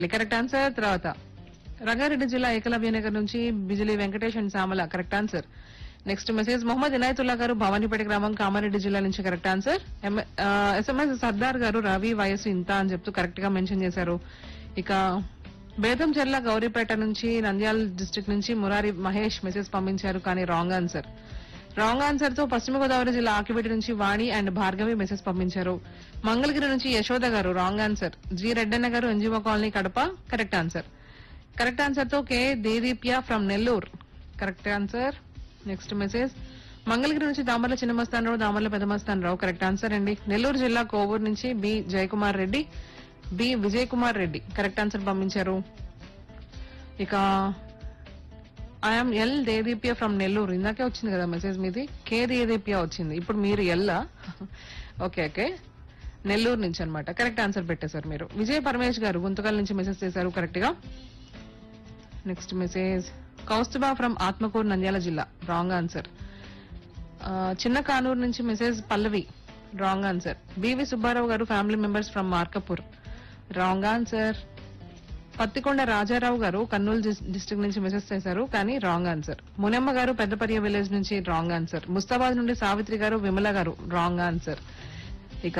correct answer తర్వాత రంగారెడ్డి జిల్లా ఏకలవ్య నగర్ నుంచి Bijili Venkatesh and Samala correct answer next message Mohammed Inayatullah గారు భవానీపేట గ్రామం కామారెడ్డి జిల్లా నుంచి కరెక్ట్ ఆన్సర్ ఎస్ఎంఎస్ సర్దార్ గారు రవి వయసు ఇంత అని చెప్తూ కరెక్ట్ గా మెన్షన్ చేశారు ఇక బేతంచెర్ల గౌరీపేట నుంచి నంద్యాల డిస్ట్రిక్ట్ నుంచి మురారి మహేష్ మెసేజ్ పంపించారు కానీ రాంగ్ ఆన్సర్ రాంగ్ ఆన్సర్ తో పశ్చిమ గోదావరి జిల్లా ఆకిపేట నుంచి వాణి అండ్ భార్గవి మెసేజ్ పంపించారు మంగళగిరి నుంచి యశోద గారు రాంగ్ ఆన్సర్ జి రెడ్డన్న గారు NGO colony Kadapa correct answer correct answer తో K Deedeepya from Nellore correct answer next message Mangalagiri నుంచి దామర్ల చిన్నమస్తాన్ రావు దామర్ల పెదమస్తాన్ రావు కరెక్ట్ ఆన్సర్ అండి నెల్లూరు జిల్లా కోవూరు నుంచి B Jayakumar Reddy B Vijay Kumar Reddy correct answer పంపించారు ఇక IM L Deedeepya from Nellore ఇందాకే వచ్చింది కదా మెసేజ్ మీది కే దేదీప్య వచ్చింది ఇప్పుడు మీరు ఎల్లా ఓకే ఓకే నెల్లూరు నుంచి అన్నమాట కరెక్ట్ ఆన్సర్ పెట్టేశారు మీరు విజయ్ పరమేష్ గారు గుంతకల్ నుంచి మెసేజ్ చేశారు కరెక్ట్ గా next message Kaustubha from Atmakur Nandyal జిల్లా రాంగ్ ఆన్సర్ చిన్న కానూరు నుంచి message Pallavi wrong answer BV Subbarao గారు family members from Markapur wrong answer Pattikonda Rajarao గారు కర్నూలు డిస్ట్రిక్ట్ నుంచి మెసేజ్ చేశారు కానీ రాంగ్ ఆన్సర్ మునెమ్మ గారు పెద్దపర్య విలేజ్ నుంచి రాంగ్ ఆన్సర్ ముస్తాబాద్ నుండి సావిత్రి గారు విమల గారు రాంగ్ ఆన్సర్ ఇక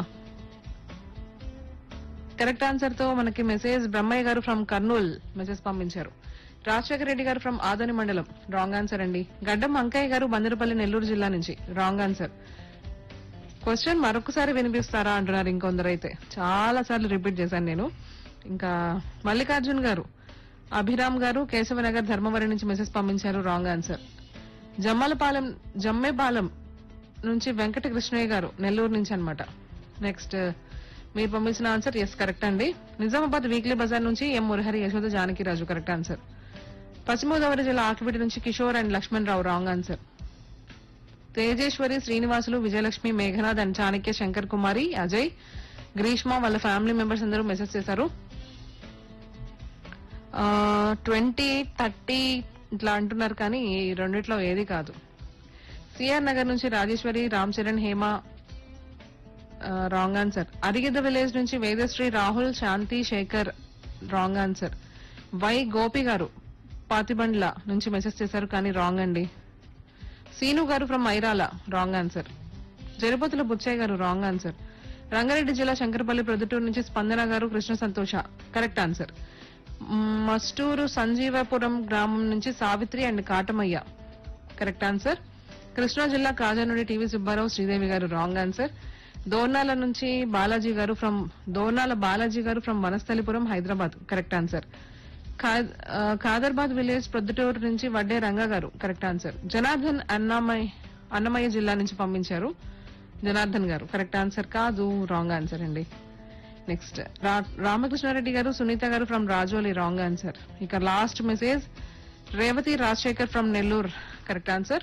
కరెక్ట్ ఆన్సర్ తో మనకి మెసేజ్ బ్రహ్మయ్య గారు ఫ్రమ్ కర్నూల్ మెసేజ్ పంపించారు రాజశేఖర రెడ్డి గారు ఫ్రమ్ ఆదోని మండలం రాంగ్ ఆన్సర్ అండి గడ్డం అంకయ్య గారు బందరపల్లి నెల్లూరు జిల్లా నుంచి రాంగ్ ఆన్సర్ క్వశ్చన్ మరొకసారి వినిపిస్తారా అంటున్నారు ఇంకొందరైతే చాలా సార్లు రిపీట్ చేశాను నేను ఇంకా మల్లికార్జున్ గారు అభిరామ్ గారు కేశవనగర్ ధర్మవరం నుంచి మెసేజ్ పంపించారు రాంగ్ ఆన్సర్ జమ్మలపాలెం జమ్మేపాలెం నుంచి వెంకట కృష్ణయ్య గారు నెల్లూరు నుంచి అన్నమాట నెక్స్ట్ మీరు పంపించిన ఆన్సర్ ఎస్ కరెక్ట్ అండి నిజామాబాద్ వీక్లీ బజార్ నుంచి M Murahari Yashoda Janakiraju correct answer Paschima Godavari జిల్లా ఆకిపేట నుంచి Kishore and Lakshman Rao wrong answer Tejeswari Srinivasulu Vijayalakshmi Meghanath and Chanakya Shankar Kumari Ajay Greeshma వాళ్ళ ఫ్యామిలీ మెంబర్స్ అందరూ మెసేజ్ చేశారు ట్వంటీ థర్టీ ఇట్లా అంటున్నారు కానీ ఈ రెండిట్లో ఏది కాదు సిఆర్ నగర్ నుంచి Rajeshwari Ram Charan Hema wrong answer Arigidda village నుంచి Vedasri Rahul Shanti Sekhar wrong answer Y Gopi గారు పాతిబండ్ల నుంచి మెసేజ్ చేశారు కానీ రాంగ్ అండి సీను గారు from Irala wrong answer Jarupatula Buchayya గారు రాంగ్ ఆన్సర్ రంగారెడ్డి జిల్లా శంకరపల్లి ప్రొద్దుటూరు నుంచి స్పందన గారు కృష్ణ సంతోష కరెక్ట్ ఆన్సర్ మ్, మస్టూరు సంజీవపురం గ్రామం నుంచి Savitri and Katamayya correct answer Krishna జిల్లా కాజా నుండి టీవీ సుబ్బారావు శ్రీదేవి గారు రాంగ్ ఆన్సర్ దోర్నాల నుంచి బాలాజీ గారు ఫ్రమ్ దోర్నాల బాలాజీ గారు from Vanasthalipuram Hyderabad correct answer ఖా- ఆ, ఖాదర్బాద్ విలేజ్ ప్రొద్దుటూరు నుంచి వడ్డే రంగ గారు కరెక్ట్ ఆన్సర్ జనార్దన్ అన్నమయ్య అన్నమయ్య జిల్లా నుంచి పంపించారు జనార్దన్ గారు కరెక్ట్ ఆన్సర్ కాదు రాంగ్ ఆన్సర్ అండి నెక్స్ట్ రామకృష్ణారెడ్డి గారు సునీత గారు ఫ్రమ్ రాజోలి రాంగ్ ఆన్సర్ ఇక last message Revathi Rajasekhar from Nellore correct answer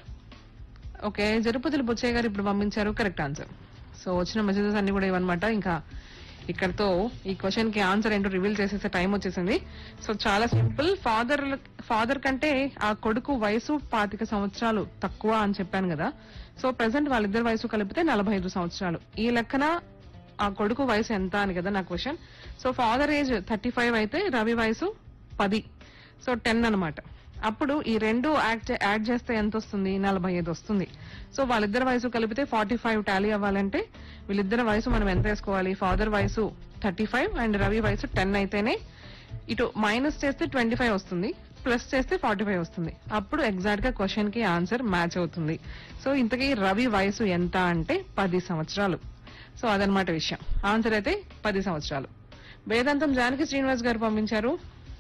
okay Jarupatulu Buchayya గారు ఇప్పుడు పంపించారు కరెక్ట్ ఆన్సర్ సో వచ్చిన మెసేజెస్ అన్ని కూడా ఇవన్నమాట ఇంకా ఇక్కడతో ఈ క్వశ్చన్ కి ఆన్సర్ ఏంటో రివీల్ చేసేసే టైం వచ్చేసింది సో చాలా సింపుల్ ఫాదర్ ఫాదర్ కంటే ఆ కొడుకు వయసు పాతిక సంవత్సరాలు తక్కువ అని చెప్పాను కదా సో ప్రెసెంట్ వాళ్ళిద్దరి వయసు కలిపితే నలభై ఐదు సంవత్సరాలు ఈ లెక్కన ఆ కొడుకు వయసు ఎంత అని కదా నా question so father age thirty five అయితే రవి వయసు పది సో టెన్ అన్నమాట అప్పుడు ఈ రెండు యాడ్ చే- యాడ్ చేస్తే ఎంత వస్తుంది నలభై ఐదు వస్తుంది సో వాళ్ళిద్దరి వయసు కలిపితే ఫార్టీ ఫైవ్ టాలీ అవ్వాలంటే వీళ్ళిద్దరి వయసు మనం ఎంత వేసుకోవాలి ఫాదర్ వయసు థర్టీ ఫైవ్ అండ్ రవి వయసు టెన్ అయితేనే ఇటు మైనస్ చేస్తే ట్వంటీ ఫైవ్ వస్తుంది ప్లస్ చేస్తే ఫార్టీ ఫైవ్ వస్తుంది అప్పుడు ఎగ్జాక్ట్ గా క్వశ్చన్ కి ఆన్సర్ మ్యాచ్ అవుతుంది సో ఇంతకీ రవి వయసు ఎంత అంటే పది సంవత్సరాలు సో అదనమాట విషయం ఆన్సర్ అయితే పది సంవత్సరాలు వేదాంతం జానకి శ్రీనివాస్ గారు పంపించారు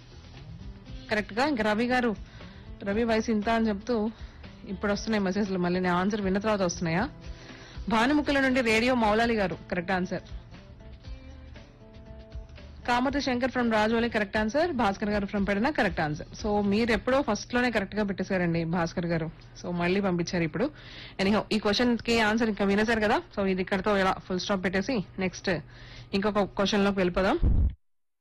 కరెక్ట్ గా ఇంకా రవి గారు రవి వయసు ఇంత అని చెప్తూ ఇప్పుడు వస్తున్నాయి మెసేజ్లు మళ్ళీ నేను ఆన్సర్ విన్న తర్వాత వస్తున్నాయా భానుముఖుల నుండి రేడియో మౌలాలి గారు correct answer Kamati Shankar from Rajoli correct answer Bhaskar గారు from Pedana correct answer so మీరు ఎప్పుడో ఫస్ట్ లోనే కరెక్ట్ గా పెట్టేశారండి భాస్కర్ గారు సో మళ్ళీ పంపించారు ఇప్పుడు ఎనీహో ఈ క్వశ్చన్ కి ఆన్సర్ ఇంకా వినేశారు కదా సో ఇది ఇక్కడతో ఇలా ఫుల్ స్టాప్ పెట్టేసి నెక్స్ట్ ఇంకొక క్వశ్చన్ లోకి వెళ్ళిపోదాం